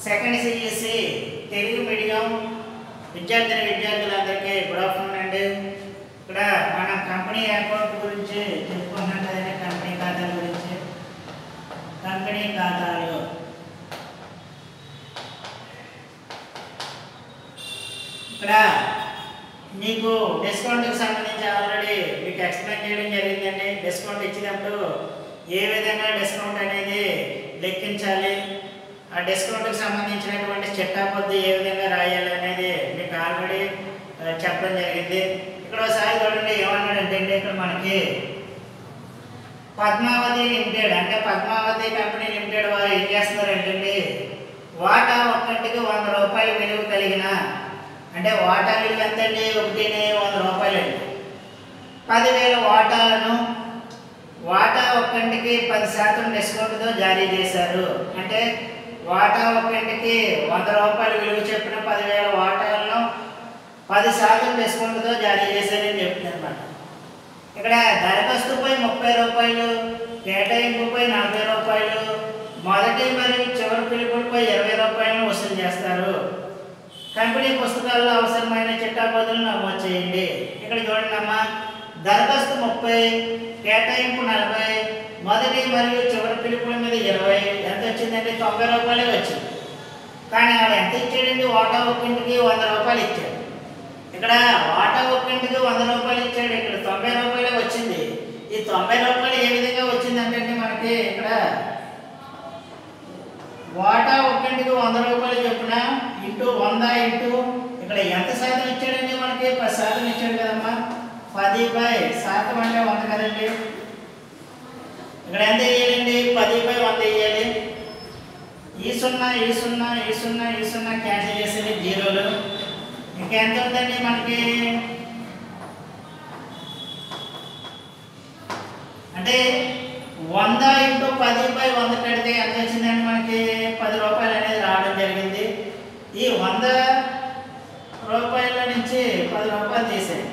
second CSC Telugu medium విద్యార్థిని విద్యార్థులందరికీ good afternoon అండి ఇక్కడ మనం కంపెనీ అకౌంట్ గురించి చెప్పుకుంటున్నాం కదండి కంపెనీ ఖాతాల గురించి కంపెనీ ఖాతాలు ఇక్కడ మీకు డిస్కౌంట్కి సంబంధించి ఆల్రెడీ మీకు ఎక్స్ప్లెయిన్ చేయడం జరిగిందండి డిస్కౌంట్ ఇచ్చినప్పుడు ఏ విధంగా డిస్కౌంట్ అనేది లెక్కించాలి ఆ డిస్కౌంట్కి సంబంధించినటువంటి చిట్టా పొద్దు ఏ విధంగా రాయాలి అనేది మీకు ఆల్రెడీ ఆ, చెప్పడం జరిగింది ఇక్కడ ఒకసారి చూడండి ఏమన్నాడంటే అండి ఇక్కడ మనకి పద్మావతి లిమిటెడ్ అంటే పద్మావతి కంపెనీ లిమిటెడ్ వారు ఏం చేస్తున్నారంటే వాటా ఒక్కటికి వంద రూపాయల విలువ కలిగిన అంటే వాటా విలువ ఎంతండి ఒకటిని వంద రూపాయలండి పదివేల వాటాలను వాటా ఒక్కంటికి పది శాతం డిస్కౌంట్తో జారీ చేశారు అంటే వాటా ఒక్కంటికి వంద రూపాయలు విలువ చెప్పిన పదివేల వాటాలను పది శాతం డిస్కౌంట్తో జారీ చేశారని చెప్తుంది అనమాట ఇక్కడ దరఖాస్తుపై ముప్పై రూపాయలు కేటాయింపుపై నలభై రూపాయలు మొదటి మరియు చివరి పిలుపులపై ఇరవై రూపాయలను వసూలు చేస్తారు కంపెనీ పుస్తకాల్లో అవసరమైన చిట్టాబదులు నమోదు చేయండి ఇక్కడ చూడండి అమ్మా దరఖాస్తు ముప్పై కేటాయింపు నలభై మొదటి మరియు చివరి పిలుపుల మీద ఇరవై ఎంత వచ్చిందండి తొంభై రూపాయలే వచ్చింది కానీ ఆడు ఎంత ఇచ్చాడండి వాటా ఒక్కింటికి వంద రూపాయలు ఇచ్చాడు ఇక్కడ వాటా ఒక్కింటికి వంద రూపాయలు ఇచ్చాడు ఇక్కడ తొంభై రూపాయలే వచ్చింది ఈ తొంభై రూపాయలు ఏ విధంగా వచ్చిందంటే మనకి ఇక్కడ వాటా ఒక్కింటికి వంద రూపాయలు చొప్పున ఇంటూ వంద ఇంటూ ఇక్కడ ఎంత శాతం ఇచ్చాడండి మనకి పది శాతం ఇచ్చాడు కదమ్మా పది బై శాతం అంటే వంద కదండి ఇక్కడ ఎంత వేయాలండి పది బై వంద వేయాలి ఈ సున్నా ఈ సున్నా ఈ సున్నా ఈ సున్నా క్యాన్సిల్ చేసేది జీరోలు ఇంకెంత ఉందండి మనకి అంటే వంద ఇంటూ పది బై వంద పెడితే ఎంత వచ్చిందండి మనకి పది రూపాయలు అనేది రావడం జరిగింది ఈ వంద రూపాయల నుంచి పది రూపాయలు తీసేది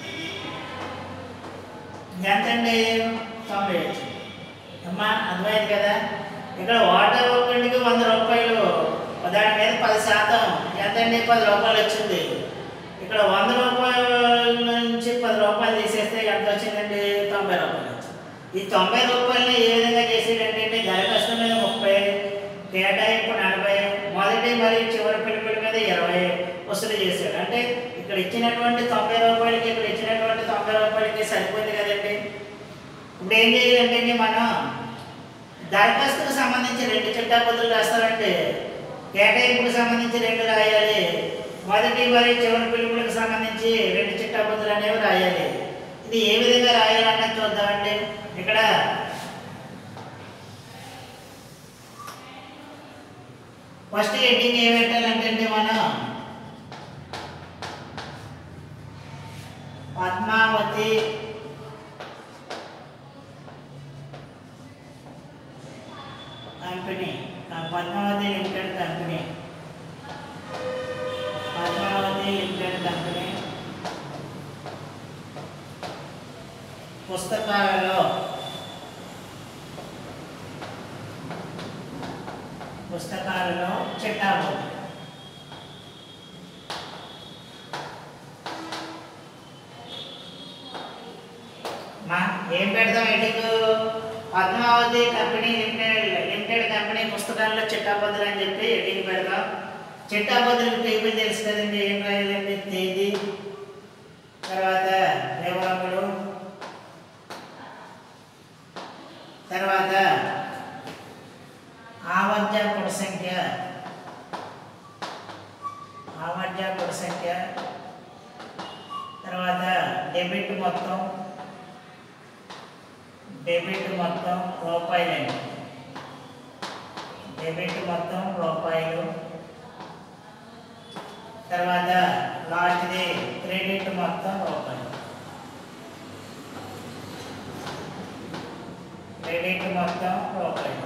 ఎంతండి తొంభై వచ్చింది అమ్మా అర్థమైంది కదా ఇక్కడ వాటర్ ఒక్కటికి వంద రూపాయలు దాని మీద పది శాతం ఎంతండి పది రూపాయలు వచ్చింది ఇక్కడ వంద రూపాయల నుంచి పది రూపాయలు తీసేస్తే ఎంత వచ్చిందండి తొంభై రూపాయలు వచ్చింది ఈ తొంభై రూపాయలని ఏ విధంగా చేసేటంటే దరఖాస్తు మీద ముప్పై కేటాయింపు నలభై మొదటి మరియు చివరి పిలుపుల మీద ఇరవై వసూలు చేశాడు అంటే ఇక్కడ ఇచ్చినటువంటి తొంభై రూపాయలకి ఇక్కడ ఇచ్చినటువంటి తొంభై రూపాయలకి సరిపోయింది కదండి ఇప్పుడు ఏం చేయాలంటే మనం దరఖాస్తుకు సంబంధించి రెండు చిట్టాపత్రులు రాస్తారంటే కేటాయింపుకు సంబంధించి రెండు రాయాలి మొదటి మరియు చివరి పిలుపులకు సంబంధించి రెండు చిట్టాపత్రులు అనేవి రాయాలి ఇది ఏ విధంగా రాయాలన్నది చూద్దామండి ఇక్కడ ఫస్ట్ హెడ్డింగ్ ఏం పెట్టాలంటే అండి మనం పద్మావతి కంపెనీ ఆ Padmavati limited company Padmavati limited company పుస్తకాలలో పుస్తకాలలో చిట్టాబోధి మా ఏం పెడతాం ఎటుకు Padmavati company limited limited company పుస్తకాల్లో చిట్టాబద్దులు అని చెప్పి ఎడికి పెడతాం చిట్టాబద్దులకు టేబుల్ తెలుసు కదండి ఏం రాయాలండి తేదీ తర్వాత వివరములు తర్వాత ఆవర్జ కుడి సంఖ్య ఆవర్జ కుడి సంఖ్య తర్వాత డెబిట్ మొత్తం డెబిట్ మొత్తం రూపాయలండి డెబిట్ మొత్తం రూపాయలు తర్వాత లాస్ట్ది క్రెడిట్ మొత్తం రూపాయలు క్రెడిట్ మొత్తం రూపాయలు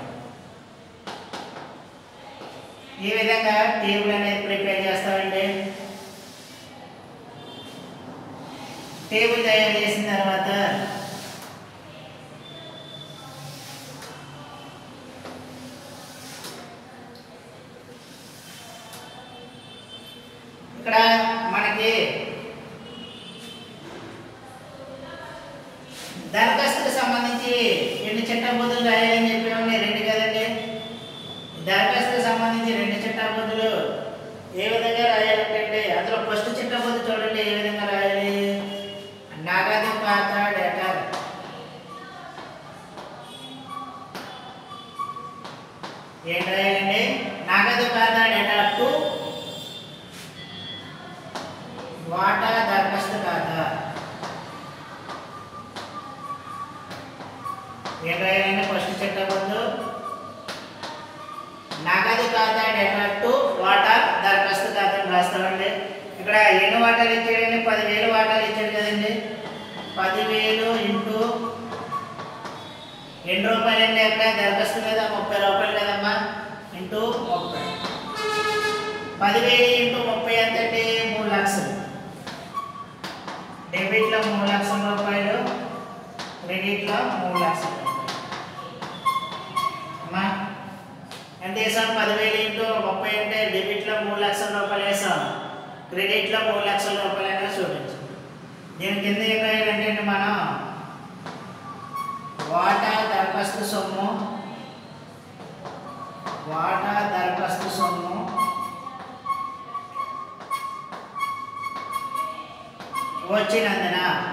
ఈ విధంగా టేబుల్ అనేది ప్రిపేర్ చేస్తామండి టేబుల్ తయారు చేసిన తర్వాత ఇక్కడ మనకి దరఖాస్తుకు సంబంధించి ఎన్ని చట్టబద్ధులు రాయాలని చెప్పినాం రెండు కదండి దరఖాస్తుకు సంబంధించి రెండు చట్టబద్ధులు ఏ విధంగా రాయాలంటే అందులో ఫస్ట్ చట్టబద్ధు చూడండి ఏ విధంగా రాయాలి నగదు ఖాతా డేటా ఏం రాయాలండి నగదు ఖాతా డేటా టు వాటా దరఖాస్తు ఖాతా ఏం రాయాలండి ఫస్ట్ చట్టబద్ధు నగదు ఖాతా డేటా టు వాటా దరఖాస్తు ఖాతా అని రాస్తామండి ఇక్కడ ఎన్ని వాటాలు ఇచ్చాడండి పదివేలు వాటాలు ఇచ్చాడు కదండి పదివేలు ఇంటూ ఎన్ని రూపాయలు అండి అక్కడ దరఖాస్తు మీద ముప్పై రూపాయలు కదమ్మా ఇంటూ ముప్పై పదివేలు ఇంటూ ముప్పై ఎంత అండి మూడు లక్షలు డెబిట్లో మూడు లక్షల రూపాయలు క్రెడిట్లో మూడు లక్షల రూపాయలు అమ్మా ఎంత వేసాం పదివేలు ఇంటూ ముప్పై అంటే డెబిట్లో మూడు లక్షల రూపాయలు వేసాం క్రెడిట్లో మూడు లక్షల రూపాయలు అయినా చూపించు దీని కింద ఏం రాయాలంటే మనం వాటా దరఖాస్తు సొమ్ము వాటా దరఖాస్తు సొమ్ము వచ్చినందున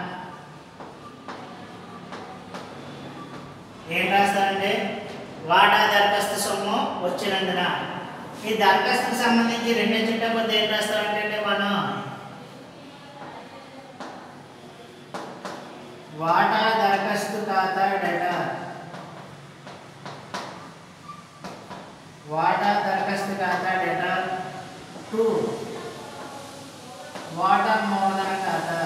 ఏం రాస్తారండి వాటా దరఖాస్తు సొమ్ము వచ్చినందున ఈ దరఖాస్తుకు సంబంధించి రెండు చిట్టబద్ద ఏం రాస్తారంటే మనం వాటా దరఖాస్తు ఖాతా డేటా వాటా దరఖాస్తు ఖాతా డేటా టూ వాటా మూలధన ఖాతా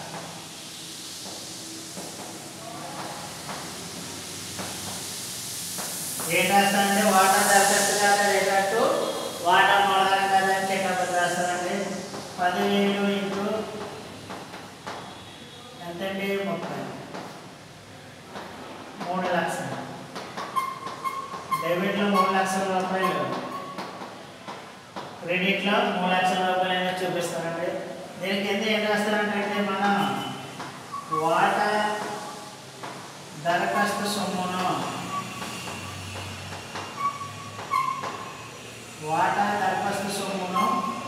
ఏం రాస్తానంటే వాటా దరఖాస్తు ఖాతా డేటా టూ వాటా మూలధన ఖాతా అని చెక్కబద్ద రాస్తానండి పదివేలు ఇంటూ ఎంతండి ముప్పై మూడు లక్షలు డెబిట్లో మూడు లక్షల రూపాయలు క్రెడిట్లో మూడు లక్షల రూపాయలు అనేది చూపిస్తానండి దీని కింద ఏం రాస్తారంటే మనం వాటా దరఖాస్తు సొమ్మును వాటా దరఖాస్తు సొమ్మును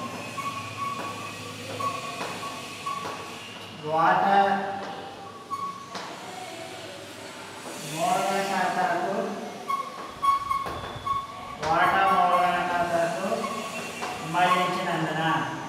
వాటా మూలధన ఖాతాకు వాటా మూలధన ఖాతాకు మళ్లించినందున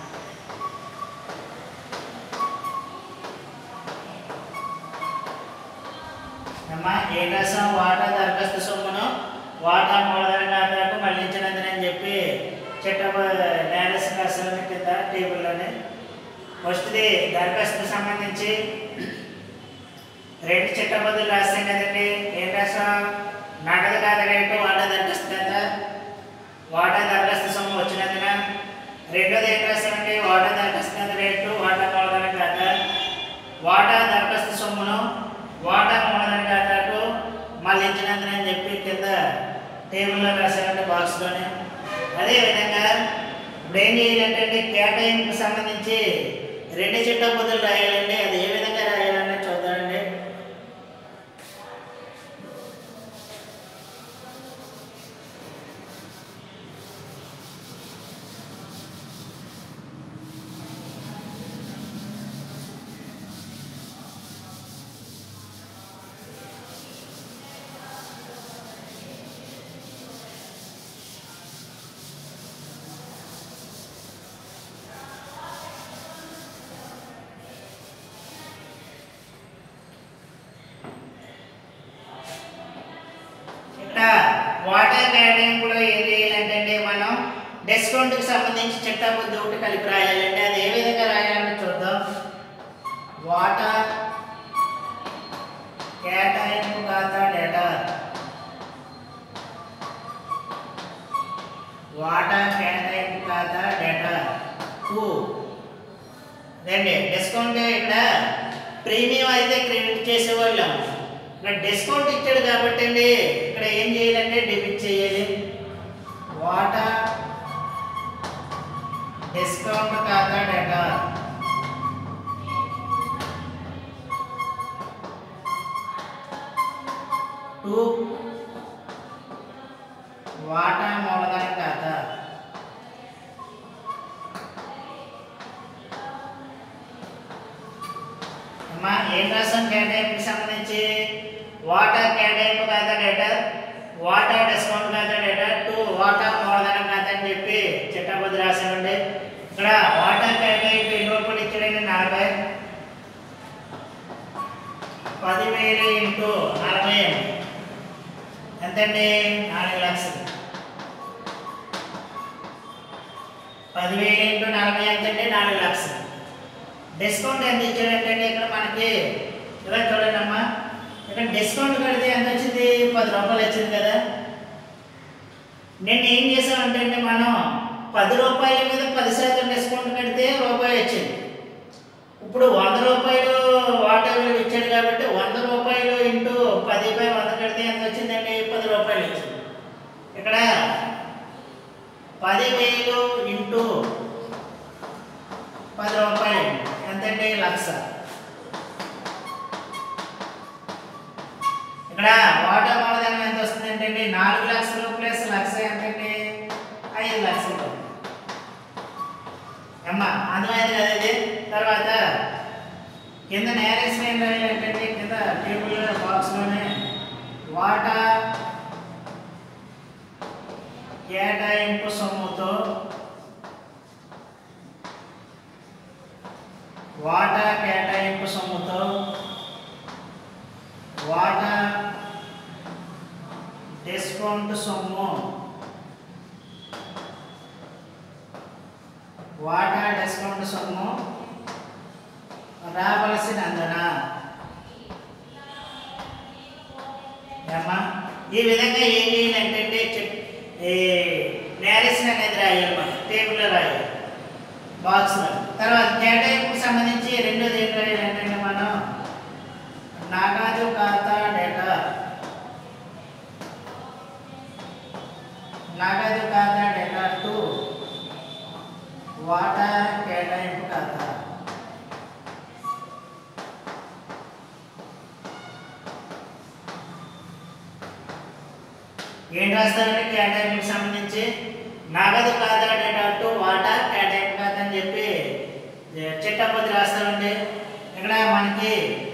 అమ్మా ఏ రాసాం వాటా దరఖాస్తు సొమ్మును వాటా మూలధన ఖాతాకు మళ్లించినందున అని చెప్పి చెట్ట నేరస్ రాసిన కింద టేబుల్లోనే ఫస్ట్ది దరఖాస్తుకు సంబంధించి రెండు చిట్టబద్దులు రాస్తాం కదండి ఏం రాసాం నగదు ఖాతా రేటు వాటా దరఖాస్తు కదా వాటా దరఖాస్తు సొమ్ము వచ్చినందున రెండోది ఏం రాస్తామండి వాటా దరఖాస్తు ఖాతా రేటు వాటా మూలధన ఖాతా వాటా దరఖాస్తు సొమ్మును వాటా మూలధన ఖాతాకు మళ్ళించినందున అని చెప్పి కింద టేబుల్లో రాశారంటే బాక్స్లోనే అదేవిధంగా ఇప్పుడు ఏం చేయాలంటే కేటాయింపుకు సంబంధించి రెండు చిట్టబుద్ధులు రాయాలండి అది ఏ విధంగా రాయాలని చూద్దామండి ఇక్కడ వాటర్ కేటాయింపులో ఏం చేయాలంటే మనం డిస్కౌంట్కి సంబంధించి చిట్టాబుద్ధి ఒకటి కలిపి రాయాలంటే అది ఏ విధంగా రాయాలని చూద్దాం వాటర్ కేటాయింపు ఖాతా డేటా వాటర్ కేటాయింపు ఖాతా డేటా టూ రండి డిస్కౌంట్ ఇక్కడ ప్రీమియం అయితే క్రెడిట్ చేసేవాళ్ళం ఇక్కడ డిస్కౌంట్ ఇచ్చాడు కాబట్టి అండి ఇక్కడ ఏం చేయాలంటే డెబిట్ చేయాలి వాటా డిస్కౌంట్ ఖాతా టూ వాటా మూలధన ఖాతా అమ్మా ఏం రాసాం కేటాయింపుకి సంబంధించి వాటా కేటాయింపు ఖాతా డేటా వాటా డిస్కౌంట్ ఖాతా డేటా టూ వాటా మూలధనం ఖాతా అని చెప్పి చిట్టబుద్ధి రాసామండి ఇక్కడ వాటా కేటాయింపు ఎన్ని రూపాయలు ఇచ్చాడండి నలభై పదివేలు ఇంటూ నలభై అండి ఎంతండి నాలుగు లక్షలు పదివేలు ఇంటూ నలభై ఎంతండి నాలుగు లక్షలు డిస్కౌంట్ ఎంత ఇచ్చాడంటే ఇక్కడ మనకి ఇలా చూడండి అమ్మా ఇక్కడ డిస్కౌంట్ కడితే ఎంత వచ్చింది పది రూపాయలు వచ్చింది కదా నేను ఏం చేశానంటే అండి మనం పది రూపాయల మీద పది శాతం డిస్కౌంట్ కడితే రూపాయి వచ్చింది ఇప్పుడు వంద రూపాయలు వాటర్ విలువ ఇచ్చాడు కాబట్టి వంద రూపాయలు ఇంటూ పది బై వంద కడితే ఎంత వచ్చిందండి పది రూపాయలు వచ్చింది ఇక్కడ పదివేలు ఇంటూ పది రూపాయలు ఎంతండి లక్ష ఇక్కడ వాటర్ మూలధనం ఎంత వస్తుందంటే అండి నాలుగు లక్షలు ప్లస్ లక్ష ఎంతండి ఐదు లక్షలు అమ్మ అర్థమైంది కదా ఇది తర్వాత కింద నేరేసిన ఏం రాయాలంటే కింద టేబుల్ బాక్స్లోనే వాటా కేటాయింపు సొమ్ముతో వాటా కేటాయింపు సొమ్ముతో వాటా డిస్కౌంట్ సొమ్ము వాటా డిస్కౌంట్ సొమ్ము రావలసినందున ఏమ్మా ఈ విధంగా ఏం చేయాలంటే చెప్- ఈ నేరేషన్ అనేది రాయాలి మనం టేబుల్లో రాయాలి బాక్స్లో తర్వాత కేటాయింపుకి సంబంధించి రెండోది ఏం రాయాలంటే మనం నగదు ఖాతా డేటా నగదు ఖాతా డేటా టూ వాటా కేటాయింపు ఖాతా ఏం రాస్తారంటే కేటాయింపుకి సంబంధించి నగదు ఖాతా డేటా టు వాటా కేటాయింపు ఖాతా అని చెప్పి చిట్టపతి రాస్తామండి ఇక్కడ మనకి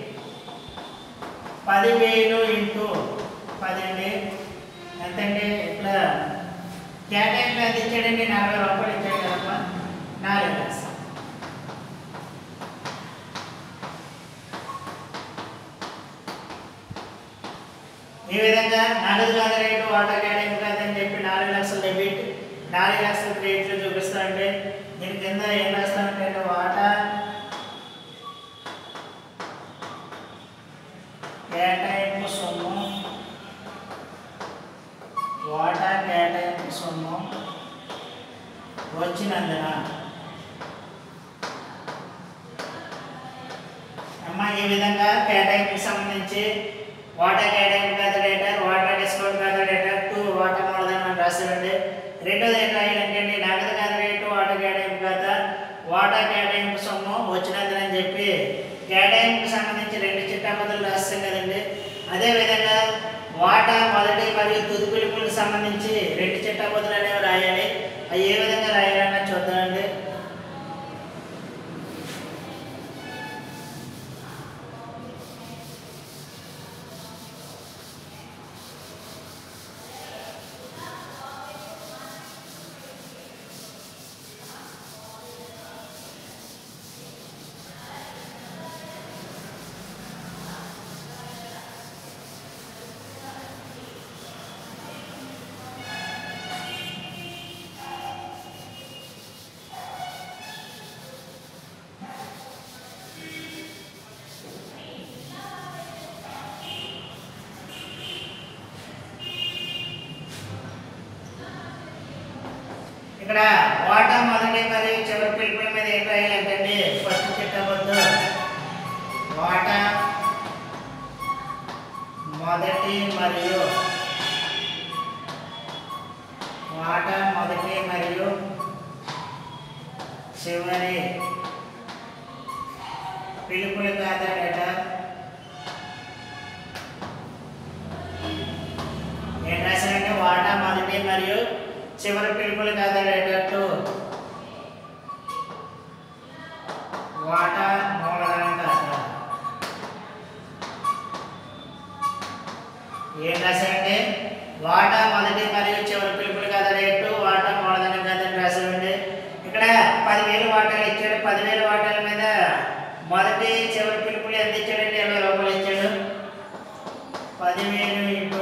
పదివేలు ఇంటూ పది అండి ఎంతండి ఇక్కడ కేటాయింపు ఎంత ఇచ్చాడండి నలభై రూపాయలు ఇచ్చాడు కదమ్మా నాలుగు లక్షలు ఈ విధంగా నగదు కాదు రేటు వాటర్ కేటాయింపు కాదని చెప్పి నాలుగు లక్షలు డెబిట్ నాలుగు లక్షల క్రెడిట్లు చూపిస్తామంటే దీని కింద ఏం రాస్తామంటే వాటా కేటాయింపు సొమ్ము వాటా కేటాయింపు సొమ్ము వచ్చినందున అమ్మ ఈ విధంగా కేటాయింపుకి సంబంధించి వాటర్ కేటాయింపు కాదు డేటర్ వాటర్ డిస్కౌంట్ కాదు డేటర్ టూ వాటర్ మూలధనం అని రాశారండి రెండోది ఏం రాయాలంటే అండి నగదు కాదు రేటు వాటర్ కేటాయింపు కాదా వాటర్ కేటాయింపు సొమ్ము వచ్చినందునని చెప్పి కేటాయింపుకి సంబంధించి రెండు చిట్టాపదులు రాస్తాం కదండి అదేవిధంగా వాటా మొదటి మరియు తుది పిలుపులకు సంబంధించి రెండు చిట్టాపదులు అనేవి రాయాలి అవి ఏ విధంగా రాయాలన్నా చూద్దామండి ఇక్కడ వాటా మొదటి మరియు చివరి పిలుపుల మీద ఏం రాయాలంటే ఫస్ట్ చిట్టవద్దు వాటా మొదటి మరియు వాటా మొదటి మరియు చివరి పిలుపులు కాదా డేటా మరియు చివరి పిలుపులు కదలేటట్టు వాటా మూలధనం ఖాతా ఏం రాశామండి వాటా మొదటి మరియు చివరి పిలుపులు కదలేట్టు వాటా మూలధనం ఖాతా రాశామండి ఇక్కడ పదివేలు వాటాలు ఇచ్చాడు పదివేల వాటాల మీద మొదటి చివరి పిలుపులు ఎంత ఇచ్చాడండి ఇరవై రూపాయలు ఇచ్చాడు పదివేలు ఇంటూ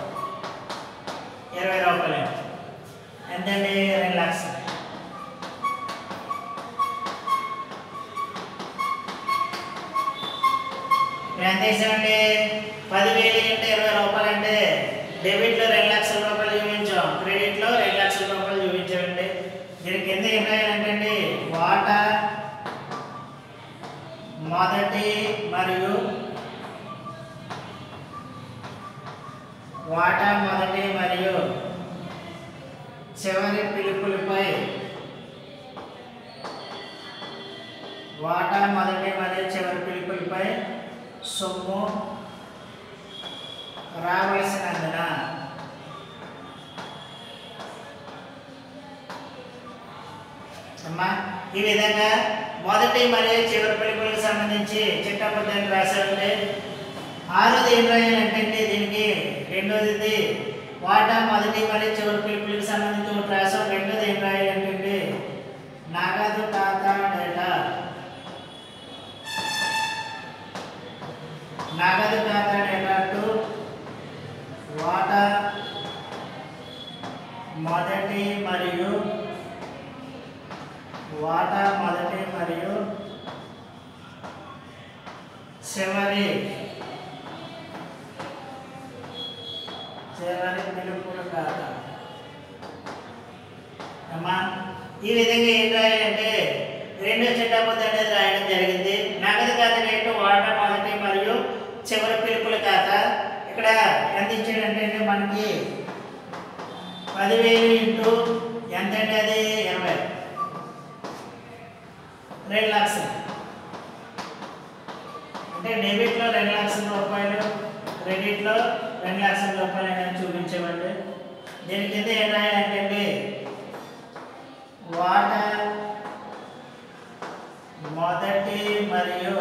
ఇరవై రూపాయలు ఎంతండి రెండు లక్షలు ఇప్పుడు ఎంత వేసామండి పదివేలు ఇంటూ ఇరవై రూపాయలు అంటే డెబిట్లో రెండు లక్షల రూపాయలు చూపించాం క్రెడిట్లో రెండు లక్షల రూపాయలు చూపించామండి దీని కింద ఏం రాయాలంటే వాటా మొదటి మరియు వాటా మొదటి మరియు చివరి పిలుపులపై వాటా మొదటి మరియు చివరి పిలుపులపై సొమ్ము రావలసినందున అమ్మా ఈ విధంగా మొదటి మరియు చివరి పిలుపులకు సంబంధించి చిట్టపద్దాన్ని రాశారంటే ఆరోది ఏం రాయాలంటే దీనికి రెండోది వాటా మొదటి మరియు చివరి పిలుపులకు సంబంధించి ఒకటి రాసాం రెండోది ఏం రాయాలంటే నగదు ఖాతా డేటా నగదు ఖాతా డేటా టు వాటా మొదటి మరియు వాటా మొదటి మరియు చివరి చివరి పిలుపులు ఖాతా అమ్మా ఈ విధంగా ఏం రాయాలంటే రెండు చిట్టపొద్దు అనేది రాయడం జరిగింది నగదు ఖాతా రేటు వాటా మొదటి మరియు చివరి పిలుపుల ఖాతా ఇక్కడ ఎంత ఇచ్చాడంటే మనకి పదివేలు ఇంటూ ఎంత అంటే అది ఇరవై రెండు లక్షలు అంటే డెబిట్లో రెండు లక్షల రూపాయలు క్రెడిట్లో రెండు లక్షల రూపాయలు అనేది చూపించేవాళ్ళు దీని కింద ఏం రాయాలంటే వాటా మొదటి మరియు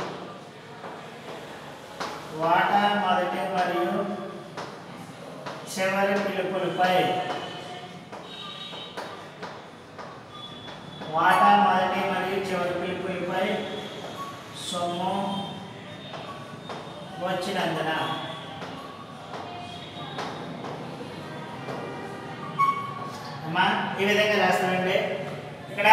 వాటా మొదటి మరియు చివరి పిలుపులపై వాటా మొదటి మరియు చివరి పిలుపులపై సొమ్ము వచ్చినందున అమ్మా ఈ విధంగా రాస్తామండి ఇక్కడ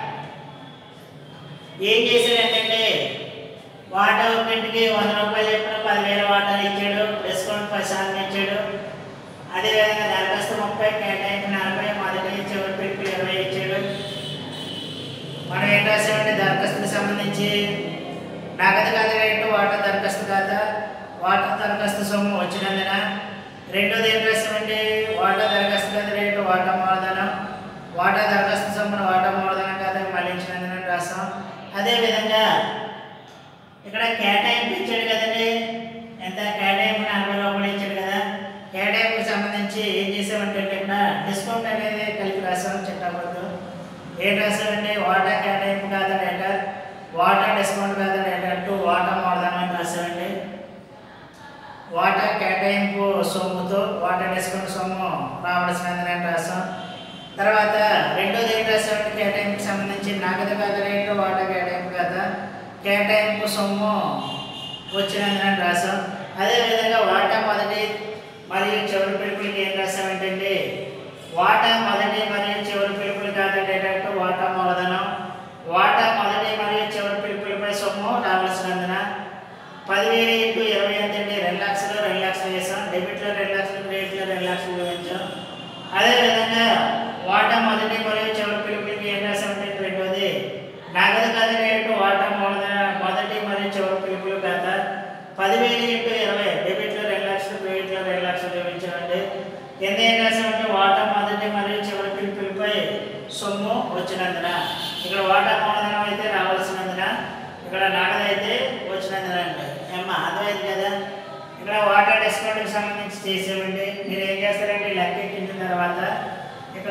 ఏం చేశాడంటే వాటా ఒకటికి వంద రూపాయలు చెప్పిన పదివేల వాటాలు ఇచ్చాడు డిస్కౌంట్ పది శాతం ఇచ్చాడు అదేవిధంగా దరఖాస్తు ముప్పై కేటాయింపు నలభై మొదటి చివరి పిలుపు ఇరవై ఇచ్చాడు మనం ఏం రాసామంటే దరఖాస్తుకి సంబంధించి నగదు ఖాతా రేటు వాటా దరఖాస్తు ఖాతా వాటా దరఖాస్తు సొమ్ము వచ్చినందున రెండోది ఏం రాసామంటే వాటా దరఖాస్తు ఖాతా రేటు వాటా మూలధనం వాటా దరఖాస్తు సొమ్మును వాటా మూలధనం ఖాతా మళ్ళించినందున రాసాం అదేవిధంగా ఇక్కడ కేటాయింపు ఇచ్చాడు కదండి ఎంత కేటాయింపు నలభై రూపాయలు ఇచ్చాడు కదా కేటాయింపుకి సంబంధించి ఏం చేసామంటే ఇక్కడ డిస్కౌంట్ అనేది కలిపి రాసాం చిట్టపద్దు ఏం రాసామంటే వాటా కేటాయింపు కాదా డేటా వాటా డిస్కౌంట్ కాదా డేటా టూ వాటా మూలధనం అని రాసామండి వాటా కేటాయింపు సొమ్ముతో వాటా డిస్కౌంట్ సొమ్ము రావాల్సినందున రాసాం తర్వాత రెండోది ఏం రాసామంటే కేటాయింపుకి సంబంధించి నగదు ఖాతా రేటు వాటా కేటాయింపు కదా కేటాయింపు సొమ్ము వచ్చినందున రాసాం అదేవిధంగా వాటా మొదటి మరియు చివరి పిలుపులకి ఏం రాసామంటే వాటా మొదటి మరియు చివరి పిలుపులు ఖాతా డేటా వాటా మూలధనం వాటా మొదటి మరియు చివరి పిలుపులపై సొమ్ము రావాల్సినందున పదివేలు ఇంటూ ఇరవై ఎంతండి రెండు లక్షలు రెండు లక్షలు వేసాం డెబిట్లో రెండు లక్షలు క్రెడిట్లో రెండు లక్షలు చూపించాం అదేవిధంగా వాటా మొదటి మరియు చివరి పిలుపులకి ఏం రాసామంటే రెండోది నగదు ఖాతా రేటు వాటా మూలధన మొదటి మరియు చివరి పిలుపులు ఖాతా పదివేలు ఇంటూ ఇరవై డెబిట్లో రెండు లక్షలు క్రెడిట్లో రెండు లక్షలు చూపించామండి కింద ఏం రాసామంటే వాటా మొదటి మరియు చివరి పిలుపులపై సొమ్ము వచ్చినందున ఇక్కడ వాటా మూలధనం అయితే రావాల్సినందున ఇక్కడ నగదు అయితే వచ్చినందున అండి అమ్మ అర్థమైంది కదా ఇక్కడ వాటర్ డిస్కౌంట్కి సంబంధించి చేసామండి మీరు ఏం చేస్తారంటే లెక్క ఎక్కించిన తర్వాత ఇక్కడ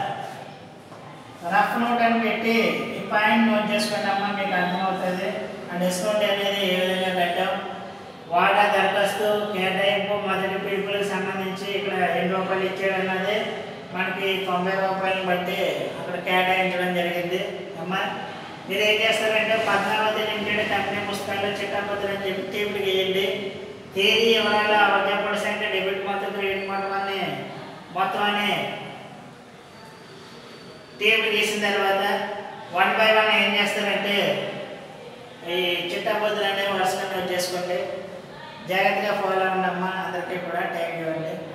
రఫ్ నోట్ అని పెట్టి ఈ పాయింట్ నోట్ చేసుకోండి అమ్మా మీకు అర్థమవుతుంది ఆ డిస్కౌంట్ అనేది ఏ విధంగా పెట్టాం వాటా దరఖాస్తు కేటాయింపు మొదటి పిలుపులకు సంబంధించి ఇక్కడ ఎన్ని రూపాయలు ఇచ్చాడు అన్నది మనకి తొంభై రూపాయలను బట్టి అక్కడ కేటాయించడం జరిగింది అమ్మా మీరు ఏం చేస్తారంటే పద్మావతి లిమిటెడ్ కంపెనీ పుస్తకాలు చిట్టాపత్రి అని చెప్పి టేబుల్ గీయండి తేదీ వివరాలు అవజ్ఞాపన సంఖ్య డెబిట్ మొత్తం క్రెడిట్ మొత్తం అని మొత్తం అని టేబుల్ గీసిన తర్వాత వన్ బై వన్ ఏం చేస్తారంటే ఈ చిట్టాపత్రులు అనేవి వరుసగా నోట్ చేసుకోండి జాగ్రత్తగా ఫాలో అవ్వండి అమ్మా అందరికీ కూడా థ్యాంక్ యూ అండి